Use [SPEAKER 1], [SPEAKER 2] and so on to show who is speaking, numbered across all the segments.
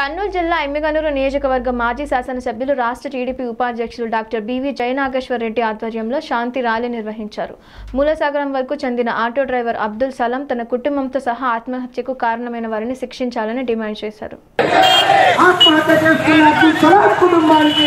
[SPEAKER 1] కర్నూలు జిల్లా ఎమ్మిగనూరు నియోజకవర్గ మాజీ శాసనసభ్యులు రాష్ట్ర టీడీపీ ఉపాధ్యక్షులు డాక్టర్ బివి జయనాగేశ్వర్ రెడ్డి ఆధ్వర్యంలో శాంతి ర్యాలీ నిర్వహించారు మూలసాగరం వరకు చెందిన ఆటో డ్రైవర్ అబ్దుల్ సలాం తన కుటుంబంతో సహా ఆత్మహత్యకు కారణమైన వారిని శిక్షించాలని డిమాండ్ చేశారు
[SPEAKER 2] ఆత్మహత్య చేసుకున్న అబ్దుల్ సలాం కుటుంబానికి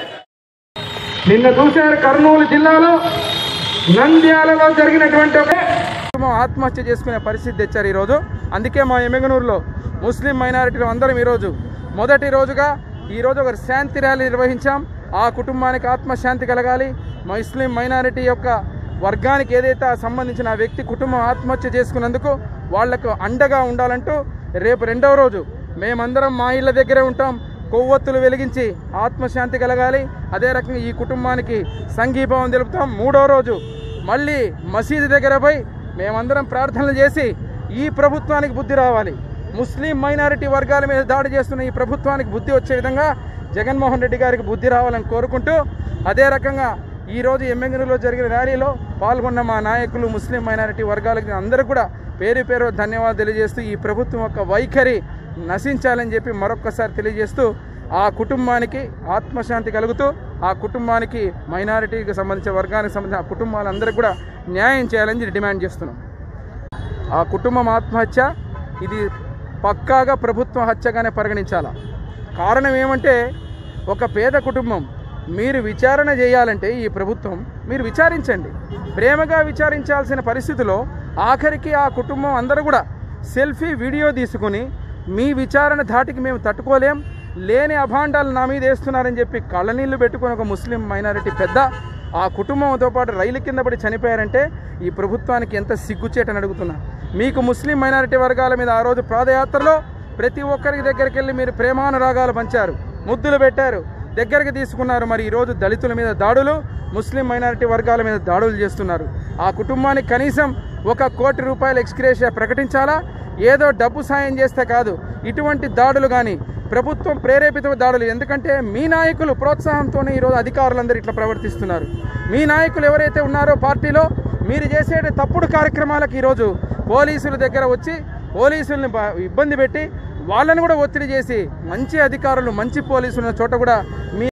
[SPEAKER 2] నిన్న చూశారు కర్నూలు జిల్లాలో నంద్యాలలో జరిగినటువంటి ఒక
[SPEAKER 3] కుటుంబం ఆత్మహత్య చేసుకునే పరిస్థితి తెచ్చారు ఈరోజు అందుకే మా ఎమ్మెగనూరులో ముస్లిం మైనారిటీలు అందరం ఈరోజు మొదటి రోజుగా ఈరోజు ఒక శాంతి ర్యాలీ నిర్వహించాం ఆ కుటుంబానికి ఆత్మశాంతి కలగాలి ముస్లిం మైనారిటీ యొక్క వర్గానికి ఏదైతే ఆ సంబంధించిన ఆ వ్యక్తి కుటుంబం ఆత్మహత్య చేసుకున్నందుకు వాళ్లకు అండగా ఉండాలంటూ రేపు రెండవ రోజు మేమందరం మా ఇళ్ళ దగ్గరే ఉంటాం కొవ్వొత్తులు వెలిగించి ఆత్మశాంతి కలగాలి అదే రకంగా ఈ కుటుంబానికి సంఘీభావం తెలుపుతాం మూడో రోజు మళ్ళీ మసీదు దగ్గర పోయి మేమందరం ప్రార్థనలు చేసి ఈ ప్రభుత్వానికి బుద్ధి రావాలి ముస్లిం మైనారిటీ వర్గాల మీద దాడి చేస్తున్న ఈ ప్రభుత్వానికి బుద్ధి వచ్చే విధంగా జగన్మోహన్ రెడ్డి గారికి బుద్ధి రావాలని కోరుకుంటూ అదే రకంగా ఈరోజు ఎమ్మెగనూరులో జరిగిన ర్యాలీలో పాల్గొన్న మా నాయకులు ముస్లిం మైనారిటీ వర్గాలకి అందరూ కూడా పేరు పేరు ధన్యవాదాలు తెలియజేస్తూ ఈ ప్రభుత్వం యొక్క వైఖరి నశించాలని చెప్పి మరొక్కసారి తెలియజేస్తూ ఆ కుటుంబానికి ఆత్మశాంతి కలుగుతూ ఆ కుటుంబానికి మైనారిటీకి సంబంధించిన వర్గానికి సంబంధించిన ఆ కుటుంబాలందరికీ కూడా న్యాయం చేయాలని చెప్పి డిమాండ్ చేస్తున్నాం ఆ కుటుంబం ఆత్మహత్య ఇది పక్కాగా ప్రభుత్వ హత్యగానే పరిగణించాల కారణం ఏమంటే ఒక పేద కుటుంబం మీరు విచారణ చేయాలంటే ఈ ప్రభుత్వం మీరు విచారించండి ప్రేమగా విచారించాల్సిన పరిస్థితిలో ఆఖరికి ఆ కుటుంబం అందరూ కూడా సెల్ఫీ వీడియో తీసుకుని మీ విచారణ ధాటికి మేము తట్టుకోలేం లేని అభాండాలు నా మీద వేస్తున్నారని చెప్పి కళ్ళనీళ్ళు పెట్టుకుని ఒక ముస్లిం మైనారిటీ పెద్ద ఆ కుటుంబంతో పాటు రైలు కింద పడి చనిపోయారంటే ఈ ప్రభుత్వానికి ఎంత సిగ్గుచేటని అడుగుతున్నా మీకు ముస్లిం మైనారిటీ వర్గాల మీద ఆ రోజు పాదయాత్రలో ప్రతి ఒక్కరికి దగ్గరికి వెళ్ళి మీరు ప్రేమానురాగాలు పంచారు ముద్దులు పెట్టారు దగ్గరికి తీసుకున్నారు మరి ఈరోజు దళితుల మీద దాడులు ముస్లిం మైనారిటీ వర్గాల మీద దాడులు చేస్తున్నారు ఆ కుటుంబానికి కనీసం ఒక కోటి రూపాయల ఎక్స్గ్రేషియా ప్రకటించాలా ఏదో డబ్బు సాయం చేస్తే కాదు ఇటువంటి దాడులు కానీ ప్రభుత్వం ప్రేరేపిత దాడులు ఎందుకంటే మీ నాయకులు ప్రోత్సాహంతోనే ఈరోజు అధికారులందరూ ఇట్లా ప్రవర్తిస్తున్నారు మీ నాయకులు ఎవరైతే ఉన్నారో పార్టీలో మీరు చేసే తప్పుడు కార్యక్రమాలకు ఈరోజు పోలీసుల దగ్గర వచ్చి పోలీసుల్ని బ- ఇబ్బంది పెట్టి వాళ్ళని కూడా ఒత్తిడి చేసి మంచి అధికారులు మంచి పోలీసులు ఉన్న చోట కూడా మీ